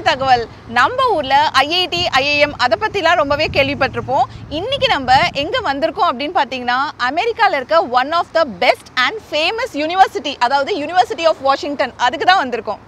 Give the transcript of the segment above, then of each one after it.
தகவல் நம்ம ஊர்ல ஐஐடி ஐஐஎம் அதை பத்திலாம் ரொம்பவே கேள்விப்பட்டிருப்போம் இன்னைக்கு நம்ம எங்க வந்திருக்கோம் அப்படின்னு பார்த்தீங்கன்னா அமெரிக்கால இருக்க one of the best and famous university அதாவது யூனிவர்சிட்டி ஆஃப் வாஷிங்டன் அதுக்கு தான் வந்திருக்கோம்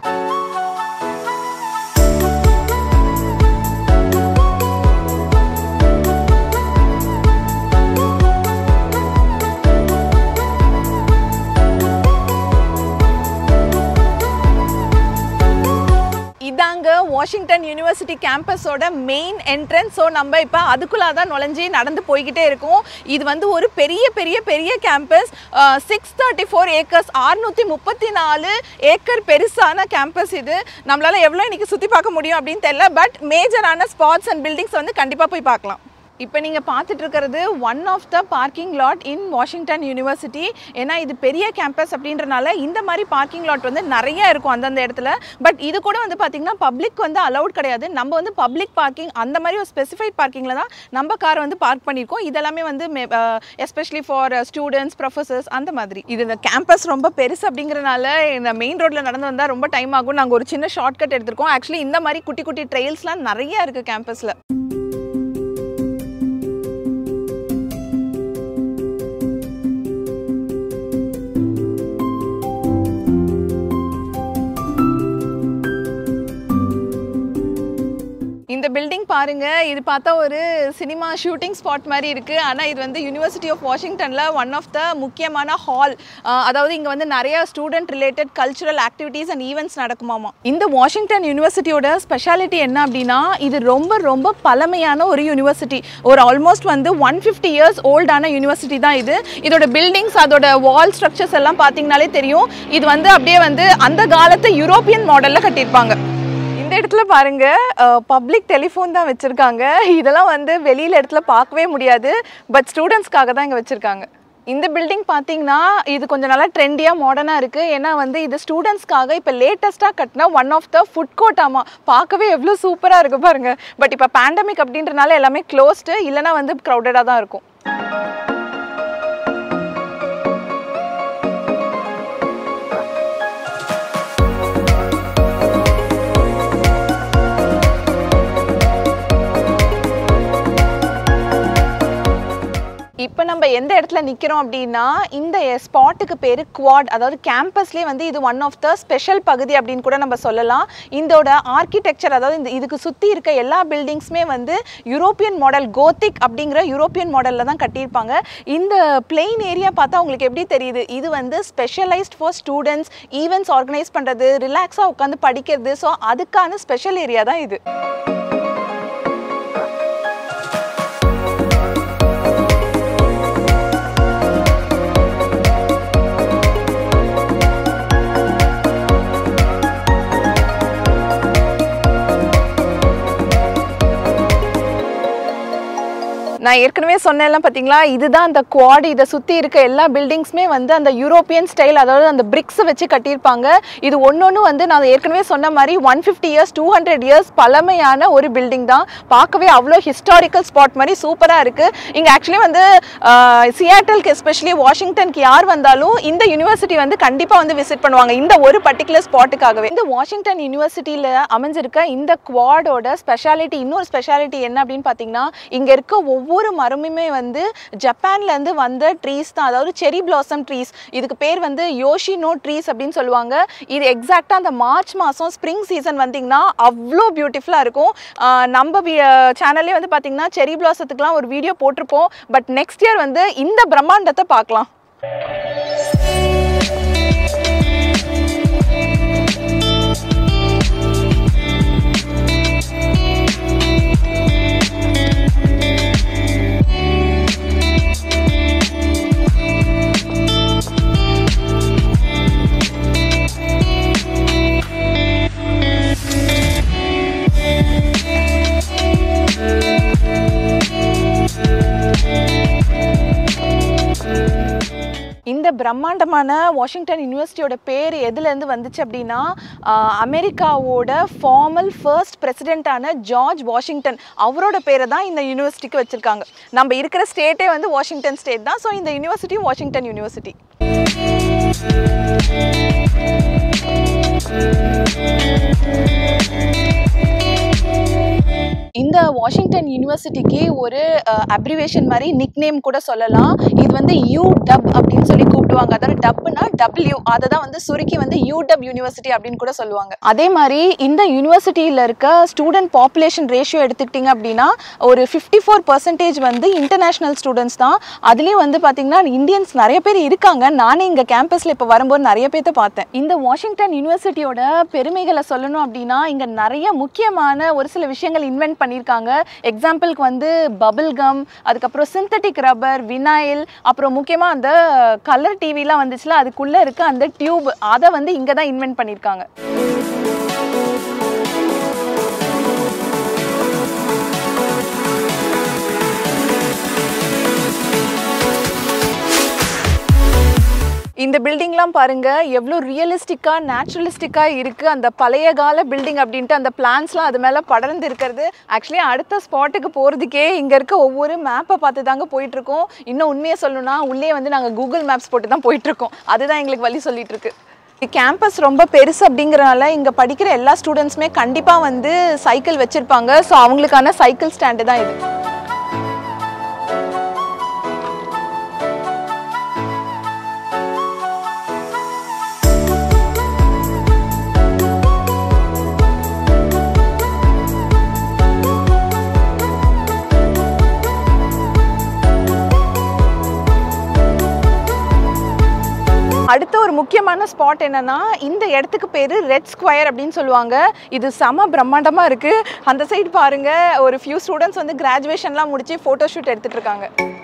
இதாங்க வாஷிங்டன் யூனிவர்சிட்டி கேம்பஸோட மெயின் என்ட்ரன்ஸ் ஸோ நம்ம இப்போ அதுக்குள்ளே தான் நுழைஞ்சி நடந்து போய்கிட்டே இருக்கோம் இது வந்து ஒரு பெரிய பெரிய பெரிய campus six thirty four acres அறுநூற்றி முப்பத்தி நாலு ஏக்கர் பெருசான கேம்பஸ் இது நம்மளால் எவ்வளோ இன்னைக்கு சுற்றி பார்க்க முடியும் அப்படின்னு தெரியல பட் மேஜரான ஸ்பாட்ஸ் அண்ட் பில்டிங்ஸ் வந்து கண்டிப்பாக போய் பார்க்கலாம் இப்போ நீங்கள் பார்த்துட்டு இருக்கிறது one of the parking lot in Washington university ஏன்னா இது பெரிய கேம்பஸ் அப்படின்றனால இந்த மாதிரி பார்க்கிங் லாட் வந்து நிறைய இருக்கும் அந்தந்த இடத்துல பட் இது கூட வந்து பார்த்திங்கன்னா பப்ளிக் வந்து அலௌட் கிடையாது நம்ம வந்து பப்ளிக் பார்க்கிங் அந்த மாதிரி ஒரு ஸ்பெசிஃபைட் பார்க்கிங்கில் தான் நம்ம காரை வந்து பார்க் பண்ணியிருக்கோம் இதெல்லாமே வந்து எஸ்பெஷலி ஃபார் ஸ்டூடெண்ட்ஸ் ப்ரொஃபசர்ஸ் அந்த மாதிரி இது இந்த கேம்பஸ் ரொம்ப பெருசு அப்படிங்கிறனால இந்த மெயின் ரோட்டில் நடந்து வந்தால் ரொம்ப டைம் ஆகும் நாங்கள் ஒரு சின்ன ஷார்ட்கட் எடுத்திருக்கோம் ஆக்சுவலி இந்த மாதிரி குட்டி குட்டி ட்ரெயில்ஸ்லாம் நிறைய இருக்குது கேம்பஸில் இந்த பில்டிங் பாருங்க இது பார்த்தா ஒரு சினிமா ஷூட்டிங் ஸ்பாட் மாதிரி இருக்கு ஆனா இது வந்து யூனிவர்சிட்டி ஆஃப் வாஷிங்டன்ல ஒன் ஆஃப் த முக்கியமான ஹால் அதாவது இங்க வந்து நிறைய student related cultural activities and events நடக்குமாமா இந்த வாஷிங்டன் யூனிவர்சிட்டியோட ஸ்பெஷாலிட்டி என்ன அப்படின்னா இது ரொம்ப ரொம்ப பழமையான ஒரு யூனிவர்சிட்டி ஒரு ஆல்மோஸ்ட் வந்து ஒன் ஃபிஃப்டி இயர்ஸ் ஓல்டான யூனிவர்சிட்டி தான் இது இதோட பில்டிங்ஸ் அதோட வால் ஸ்ட்ரக்சர்ஸ் எல்லாம் பார்த்தீங்கனாலே தெரியும் இது வந்து அப்படியே வந்து அந்த காலத்து யூரோப்பியன் மாடல்ல கட்டியிருப்பாங்க இந்த இடத்துல பாருங்க பப்ளிக் டெலிஃபோன் தான் வச்சிருக்காங்க இதெல்லாம் வந்து வெளியில இடத்துல பார்க்கவே முடியாது பட் ஸ்டூடெண்ட்ஸ்க்காக தான் இங்க வச்சிருக்காங்க இந்த பில்டிங் பார்த்தீங்கன்னா இது கொஞ்சம் நல்லா ட்ரெண்டியாக மாடர்னாக இருக்குது ஏன்னா வந்து இது ஸ்டூடெண்ட்ஸ்க்காக இப்போ லேட்டஸ்ட்டாக கட்டின one of the food court ஆமாம் பார்க்கவே எவ்வளோ சூப்பராக இருக்குது பாருங்க பட் இப்போ பேண்டமிக் அப்படின்றனால எல்லாமே க்ளோஸ்டு இல்லைனா வந்து க்ரௌடடாக தான் இருக்கும் இப்போ நம்ம எந்த இடத்துல நிற்கிறோம் அப்படின்னா இந்த ஸ்பாட்டுக்கு பேர் குவாட் அதாவது கேம்பஸ்லேயே வந்து இது ஒன் ஆஃப் த ஸ்பெஷல் பகுதி அப்படின்னு கூட நம்ம சொல்லலாம் இதோட ஆர்கிடெக்சர் அதாவது இந்த இதுக்கு சுற்றி இருக்க எல்லா பில்டிங்ஸுமே வந்து யூரோப்பியன் மாடல் கோத்திக் அப்படிங்கிற யூரோப்பியன் மாடலில் தான் கட்டியிருப்பாங்க இந்த பிளெயின் ஏரியா பார்த்தா உங்களுக்கு எப்படி தெரியுது இது வந்து specialized for students events organize பண்ணுறது ரிலாக்ஸாக உட்காந்து படிக்கிறது ஸோ அதுக்கான ஸ்பெஷல் ஏரியா தான் இது நான் ஏற்கனவே சொன்னேன்லாம் பார்த்தீங்களா இதுதான் அந்த குவாட் இதை சுற்றி இருக்க எல்லா பில்டிங்ஸுமே வந்து அந்த யூரோப்பியன் ஸ்டைல் அதாவது அந்த பிரிக்ஸை வச்சு கட்டியிருப்பாங்க இது ஒன்று ஒன்று வந்து நான் ஏற்கனவே சொன்ன மாதிரி one fifty years two hundred years பழமையான ஒரு பில்டிங் தான் பார்க்கவே அவ்வளோ ஹிஸ்டாரிக்கல் ஸ்பாட் மாதிரி சூப்பராக இருக்குது இங்கே ஆக்சுவலி வந்து சியாட்டலுக்கு எஸ்பெஷலி வாஷிங்டனுக்கு யார் வந்தாலும் இந்த யூனிவர்சிட்டி வந்து கண்டிப்பாக வந்து விசிட் பண்ணுவாங்க இந்த ஒரு பர்டிகுலர் ஸ்பாட்டுக்காகவே இந்த வாஷிங்டன் யூனிவர்சிட்டியில் அமைஞ்சிருக்க இந்த குவாடோட ஸ்பெஷாலிட்டி இன்னொரு ஸ்பெஷாலிட்டி என்ன அப்படின்னு பார்த்தீங்கன்னா இங்கே இருக்க ஒவ்வொரு ஒவ்வொரு மரமுமே வந்து ஜப்பான்லேருந்து வந்த ட்ரீஸ் தான் அதாவது செரி பிளாசம் ட்ரீஸ் இதுக்கு பேர் வந்து யோஷினோ ட்ரீஸ் அப்படின்னு சொல்லுவாங்க இது எக்ஸாக்டாக அந்த மார்ச் மாதம் ஸ்ப்ரிங் சீசன் வந்தீங்கன்னா அவ்வளோ பியூட்டிஃபுல்லாக இருக்கும் நம்ம சேனல்லே வந்து பார்த்தீங்கன்னா செரி பிளாசத்துக்குலாம் ஒரு வீடியோ போட்டிருப்போம் பட் நெக்ஸ்ட் இயர் வந்து இந்த பிரம்மாண்டத்தை பார்க்கலாம் இந்த பிரம்மாண்டமான வாஷிங்டன் யூனிவர்சிட்டியோட பேர் எதுலேருந்து வந்துச்சு அப்படின்னா ஆஹ், அமெரிக்காவோட ஃபார்மல் ஃபர்ஸ்ட் பிரசிடெண்ட்டான ஜார்ஜ் வாஷிங்டன் அவரோட பேரை தான் இந்த யூனிவர்சிட்டிக்கு வச்சுருக்காங்க நம்ம இருக்கிற ஸ்டேட்டே வந்து வாஷிங்டன் ஸ்டேட் தான் ஸோ இந்த யூனிவர்சிட்டி வாஷிங்டன் யூனிவர்சிட்டி இந்த வாஷிங்டன் யூனிவர்சிட்டிக்கு ஒரு அப்ரிவேஷன் மாதிரி நிக் நேம் கூட சொல்லலாம் இது வந்து யூ டப் அப்படின்னு சொல்லி கூப்பிடுவாங்க அதாவது டப்னா டபிள்யூ அதை தான் வந்து சுருக்கி வந்து யூ டப் யூனிவர்சிட்டி அப்படின்னு கூட சொல்லுவாங்க அதே மாதிரி இந்த யூனிவர்சிட்டியில் இருக்க ஸ்டூடெண்ட் பாப்புலேஷன் ரேஷியோ எடுத்துக்கிட்டிங்க அப்படின்னா ஒரு ஃபிஃப்டி ஃபோர் பர்சன்டேஜ் வந்து இன்டர்நேஷ்னல் ஸ்டூடெண்ட்ஸ் தான் அதுலேயும் வந்து பார்த்தீங்கன்னா இந்தியன்ஸ் நிறைய பேர் இருக்காங்க நானே இங்கே கேம்பஸில் இப்போ வரும்போது நிறைய பேர்த்த பார்த்தேன் இந்த வாஷிங்டன் யூனிவர்சிட்டியோட பெருமைகளை சொல்லணும் அப்படின்னா இங்கே நிறைய முக்கியமான ஒரு சில விஷயங்கள் இன்வென்ட் பண்ணியிருக்காங்க எக்ஸாம்பிளுக்கு வந்து பபிள் கம் அதுக்கப்புறம் சிந்தட்டிக் ரப்பர் வினாயில் அப்புறம் முக்கியமாக அந்த கலர் டிவிலாம் வந்துச்சுல அதுக்குள்ளே இருக்க அந்த டியூப் அதை வந்து இங்கே தான் இன்வென்ட் பண்ணியிருக்காங்க இந்த பில்டிங்லாம் பாருங்க எவ்வளோ ரியலிஸ்டிக்காக நேச்சுரலிஸ்டிக்காக இருக்குது அந்த பழைய கால பில்டிங் அப்படின்ட்டு அந்த பிளான்ஸ்லாம் அது மேலே படர்ந்து இருக்கிறது ஆக்சுவலி அடுத்த ஸ்பாட்டுக்கு போகிறதுக்கே இங்கே இருக்க ஒவ்வொரு மேப்பை பார்த்து தாங்க போயிட்டுருக்கோம் இன்னும் உண்மையை சொல்லணும்னா உள்ளே வந்து நாங்கள் கூகுள் மேப்ஸ் போட்டு தான் போயிட்டுருக்கோம் அதுதான் எங்களுக்கு வழி சொல்லிட்டு இருக்கு கேம்பஸ் ரொம்ப பெருசு அப்படிங்கிறனால இங்கே படிக்கிற எல்லா ஸ்டூடெண்ட்ஸுமே கண்டிப்பாக வந்து சைக்கிள் வச்சுருப்பாங்க ஸோ அவங்களுக்கான சைக்கிள் ஸ்டாண்டு தான் இது அடுத்த ஒரு முக்கியமான ஸ்பாட் என்னன்னா இந்த இடத்துக்கு பேர் ரெட் ஸ்கொயர் அப்படின்னு சொல்லுவாங்க இது செம பிரம்மாண்டமா இருக்கு அந்த சைடு பாருங்க ஒரு ஃபியூ ஸ்டூடெண்ட்ஸ் வந்து கிராஜுவேஷன்லாம் முடிச்சு ஃபோட்டோ ஷூட் எடுத்துட்டு இருக்காங்க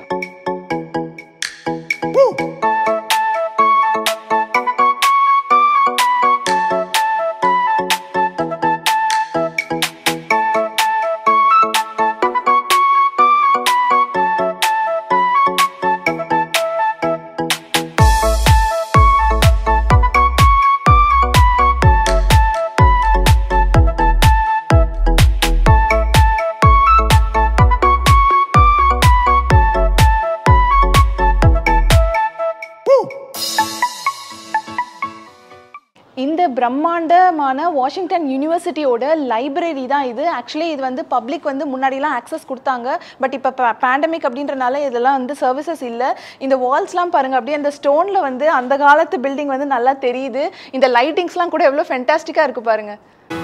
இந்த பிரம்மாண்டமான வாஷிங்டன் யூனிவர்சிட்டியோட லைப்ரரி தான் இது ஆக்சுவலி இது வந்து பப்ளிக் வந்து முன்னாடிலாம் ஆக்சஸ் கொடுத்தாங்க பட் இப்போ பேண்டமிக் அப்படின்றனால இதெல்லாம் வந்து சர்வீசஸ் இல்லை இந்த வால்ஸ்லாம் பாருங்கள் அப்படியே அந்த ஸ்டோனில் வந்து அந்த காலத்து பில்டிங் வந்து நல்லா தெரியுது இந்த லைட்டிங்ஸ்லாம் கூட எவ்வளோ ஃபென்டாஸ்டிக்காக இருக்குது பாருங்கள்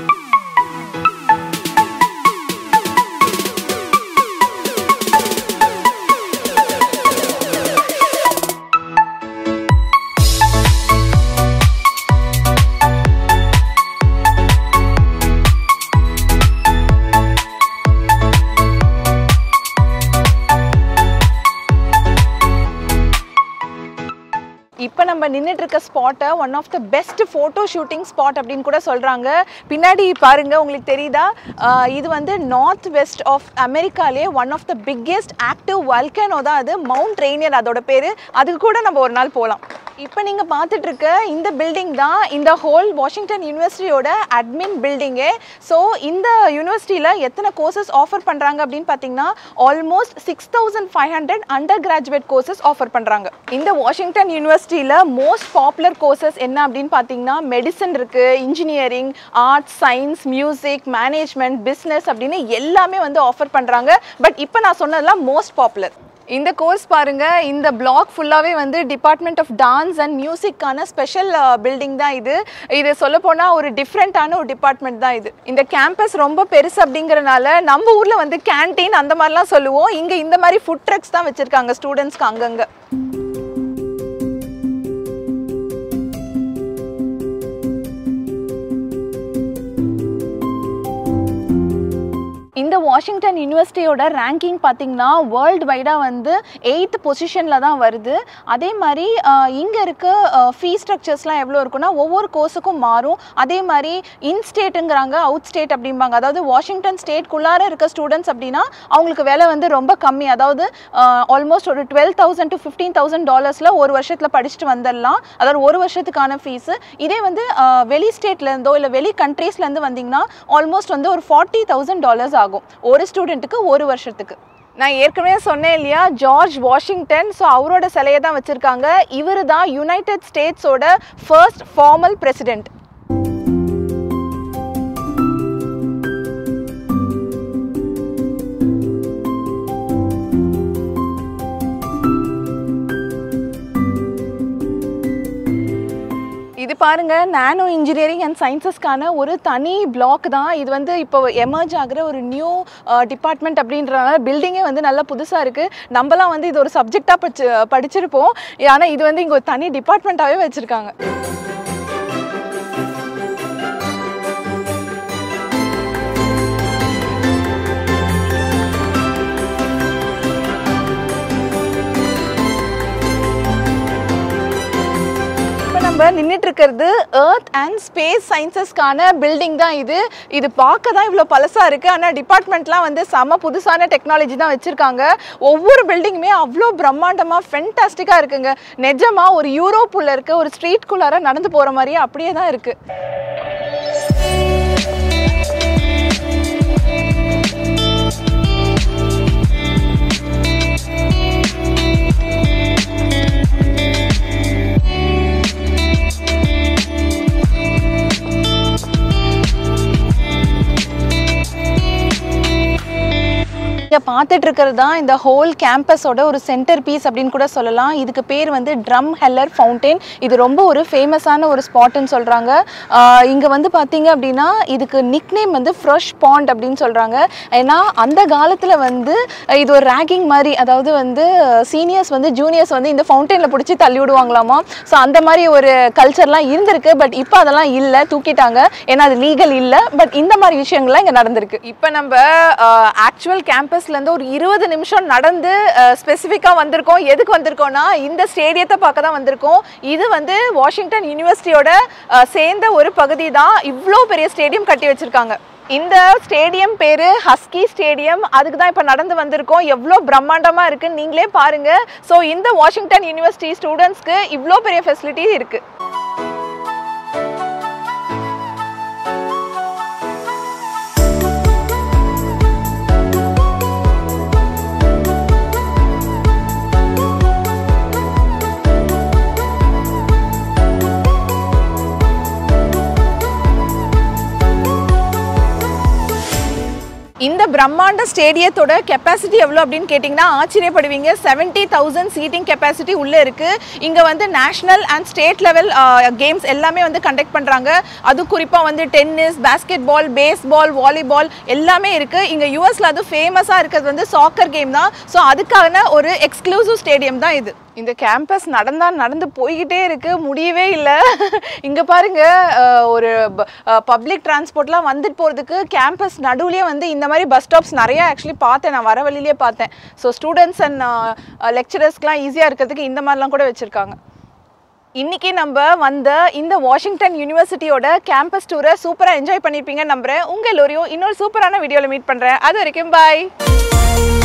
இப்போ நம்ம நின்றுட்டு இருக்க ஸ்பாட்டை one of the best photo shooting spot அப்படின்னு கூட சொல்கிறாங்க பின்னாடி பாருங்க உங்களுக்கு தெரியுதா ஆஹ் இது வந்து நார்த் வெஸ்ட் ஆஃப் அமெரிக்காலே one of the biggest active volcano தான் அது மவுண்ட் ரெய்னியர் அதோட பேர் அதுக்கு கூட நம்ம ஒரு நாள் போகலாம் இப்போ நீங்கள் பார்த்துட்டு இருக்க இந்த பில்டிங் தான் இந்த ஹோல் வாஷிங்டன் யூனிவர்சிட்டியோட அட்மின் பில்டிங்கே ஸோ இந்த யூனிவர்சிட்டியில் எத்தனை கோர்சஸ் ஆஃபர் பண்ணுறாங்க அப்படின்னு பார்த்தீங்கன்னா almost six thousand five hundred undergraduate courses offer பண்ணுறாங்க இந்த வாஷிங்டன் யூனிவர்சிட்டியில் மோஸ்ட் பாப்புலர் கோர்சஸ் என்ன அப்படின்னு பார்த்தீங்கன்னா மெடிசன் இருக்குது engineering arts science music management business அப்படின்னு எல்லாமே வந்து ஆஃபர் பண்ணுறாங்க பட் இப்போ நான் சொன்னதெல்லாம் மோஸ்ட் பாப்புலர் இந்த கோர்ஸ் பாருங்க இந்த பிளாக் ஃபுல்லாகவே வந்து டிபார்ட்மெண்ட் ஆஃப் டான்ஸ் அண்ட் மியூசிக்கான ஸ்பெஷல் பில்டிங் தான் இது இது சொல்ல போனால் ஒரு டிஃப்ரெண்ட்டான ஒரு டிபார்ட்மெண்ட் தான் இது இந்த கேம்பஸ் ரொம்ப பெருசு அப்படிங்கறனால நம்ம ஊரில் வந்து கேண்டீன் அந்த மாதிரிலாம் சொல்லுவோம் இங்கே இந்த மாதிரி ஃபுட் ட்ரக்ஸ் தான் வச்சுருக்காங்க ஸ்டூடெண்ட்ஸ்க்கு அங்கங்கே இந்த வாஷிங்டன் யூனிவர்சிட்டியோட ரேங்கிங் பார்த்தீங்கன்னா வேர்ல்டு வைடாக வந்து எயித்து பொசிஷனில் தான் வருது அதே மாதிரி இங்கே இருக்க ஃபீ ஸ்ட்ரக்சர்ஸ்லாம் எவ்வளோ இருக்குன்னா ஒவ்வொரு கோர்ஸுக்கும் மாறும் அதே மாதிரி இன் ஸ்டேட்டுங்கிறாங்க அவுட் ஸ்டேட் அப்படிம்பாங்க அதாவது வாஷிங்டன் ஸ்டேட்குள்ளார இருக்க ஸ்டூடெண்ட்ஸ் அப்படின்னா அவங்களுக்கு விலை வந்து ரொம்ப கம்மி அதாவது ஆல்மோஸ்ட் ஒரு twelve thousand to fifteen thousand டாலர்ஸில் ஒரு வருஷத்தில் படிச்சுட்டு வந்துடலாம் அதாவது ஒரு வருஷத்துக்கான ஃபீஸு இதே வந்து அஹ், வெளி ஸ்டேட்லேருந்தோ இல்லை வெளி கண்ட்ரீஸ்லேருந்து வந்தீங்கன்னா ஆல்மோஸ்ட் வந்து ஒரு ஃபார்ட்டி தௌசண்ட் டாலர்ஸ் ஆகும் ஒரு ஸ்டூடெண்ட்டுக்கு ஒரு வருஷத்துக்கு நான் ஏற்கனவே சொன்னேன் இல்லையா ஜார்ஜ் வாஷிங்டன் ஸோ அவரோட சிலையை தான் வச்சுருக்காங்க இவர் தான் யுனைடெட் ஸ்டேட்ஸோட ஃபர்ஸ்ட் ஃபார்மல் பிரசிடென்ட் பாருங்க நானோ இன்ஜினியரிங் அண்ட் சயின்சஸ்க்கான ஒரு தனி பிளாக் தான் இது வந்து இப்போ எமர்ஜ் ஆகுற ஒரு நியூ டிபார்ட்மெண்ட் அப்படின்றனால பில்டிங்கே வந்து நல்லா புதுசாக இருக்குது நம்மலாம் வந்து இது ஒரு சப்ஜெக்டாக படிச்சு படிச்சிருப்போம் ஆனால் இது வந்து இங்கே ஒரு தனி டிபார்ட்மெண்ட்டாகவே வச்சுருக்காங்க இப்போ நம்ம நின்றுட்டு இருக்கிறது எர்த் அண்ட் ஸ்பேஸ் சயின்சஸ்க்கான பில்டிங் தான் இது இது பார்க்க தான் இவ்வளோ பழசாக இருக்குது ஆனால் டிபார்ட்மெண்ட்லாம் வந்து செம புதுசான டெக்னாலஜி தான் வச்சுருக்காங்க ஒவ்வொரு பில்டிங்குமே அவ்வளோ பிரம்மாண்டமாக ஃபென்டாஸ்டிக்காக இருக்குங்க நிஜமாக ஒரு யூரோப் உள்ள இருக்க ஒரு ஸ்ட்ரீட்குள்ளார நடந்து போகிற மாதிரியே அப்படியே தான் இருக்குது இங்கே பார்த்துட்டு இருக்கிறது தான் இந்த ஹோல் கேம்பஸோட ஒரு சென்டர் பீஸ் அப்படின்னு கூட சொல்லலாம் இதுக்கு பேர் வந்து ட்ரம் ஹெல்லர் ஃபவுண்டெயின் இது ரொம்ப ஒரு ஃபேமஸான ஒரு ஸ்பாட்டுன்னு சொல்கிறாங்க இங்கே வந்து பார்த்தீங்க அப்படின்னா இதுக்கு நிக் நேம் வந்து ஃப்ரெஷ் பாண்ட் அப்படின்னு சொல்கிறாங்க ஏன்னா அந்த காலத்தில் வந்து அஹ், இது ஒரு ரேகிங் மாதிரி அதாவது வந்து சீனியர்ஸ் வந்து ஜூனியர்ஸ் வந்து இந்த ஃபவுண்டெயினில் பிடிச்சி தள்ளி விடுவாங்களாமா ஸோ அந்த மாதிரி ஒரு கல்ச்சர்லாம் இருந்திருக்கு பட் இப்போ அதெல்லாம் இல்லை தூக்கிட்டாங்க ஏன்னா அது லீகல் இல்லை பட் இந்த மாதிரி விஷயங்கள்லாம் இங்கே நடந்திருக்கு இப்போ நம்ம ஆக்சுவல் கேம்பஸ்லேருந்து ஒரு இருபது நிமிஷம் நடந்து ஸ்பெசிஃபிக்காக வந்திருக்கோம் எதுக்கு வந்திருக்கோம்னா இந்த ஸ்டேடியத்தை பார்க்க தான் வந்திருக்கோம் இது வந்து வாஷிங்டன் யூனிவர்சிட்டியோட அஹ், சேர்ந்த ஒரு பகுதி தான் இவ்வளோ பெரிய ஸ்டேடியம் கட்டி வச்சிருக்காங்க இந்த ஸ்டேடியம் பேரு ஹஸ்கி ஸ்டேடியம் அதுக்கு தான் இப்போ நடந்து வந்திருக்கோம் எவ்வளோ பிரம்மாண்டமாக இருக்குன்னு நீங்களே பாருங்க ஸோ இந்த வாஷிங்டன் யூனிவர்சிட்டி ஸ்டூடெண்ட்ஸ்க்கு இவ்வளோ பெரிய ஃபெசிலிட்டி இருக்கு இந்த பிரம்மாண்ட ஸ்டேடியத்தோட கெப்பாசிட்டி எவ்வளோ அப்படின்னு கேட்டிங்கன்னா ஆச்சரியப்படுவீங்க செவன்ட்டி தௌசண்ட் சீட்டிங் கெப்பாசிட்டி உள்ளே இருக்குது இங்கே வந்து national and state level games எல்லாமே வந்து கண்டக்ட் பண்ணுறாங்க அது குறிப்பாக வந்து tennis basketball baseball volleyball எல்லாமே இருக்குது இங்கே யூஎஸில் அது ஃபேமஸாக இருக்கிறது வந்து சாக்கர் கேம் தான் ஸோ அதுக்கான ஒரு எக்ஸ்க்ளூசிவ் ஸ்டேடியம் தான் இது இந்த கேம்பஸ் நடந்தா நடந்து போய்கிட்டே இருக்கு முடியவே இல்லை இங்கே பாருங்க அஹ், ஒரு பப்ளிக் டிரான்ஸ்போர்ட்லாம் வந்துட்டு போகிறதுக்கு கேம்பஸ் நடுவுலயே வந்து இந்த மாதிரி பஸ் ஸ்டாப்ஸ் நிறைய ஆக்சுவலி பார்த்தேன் நான் வர வழியிலே பார்த்தேன் ஸோ ஸ்டூடெண்ட்ஸ் அண்ட் லெக்சரர்ஸ்க்குலாம் ஈஸியாக இருக்கிறதுக்கு இந்த மாதிரிலாம் கூட வச்சுருக்காங்க இன்னைக்கு நம்ம வந்த இந்த வாஷிங்டன் யூனிவர்சிட்டியோட கேம்பஸ் டூரை சூப்பராக என்ஜாய் பண்ணியிருப்பீங்கன்னு நம்புறேன் உங்கள் எல்லோரையும் இன்னொரு சூப்பரான வீடியோவில் மீட் பண்ணுறேன் அது வரைக்கும் பாய்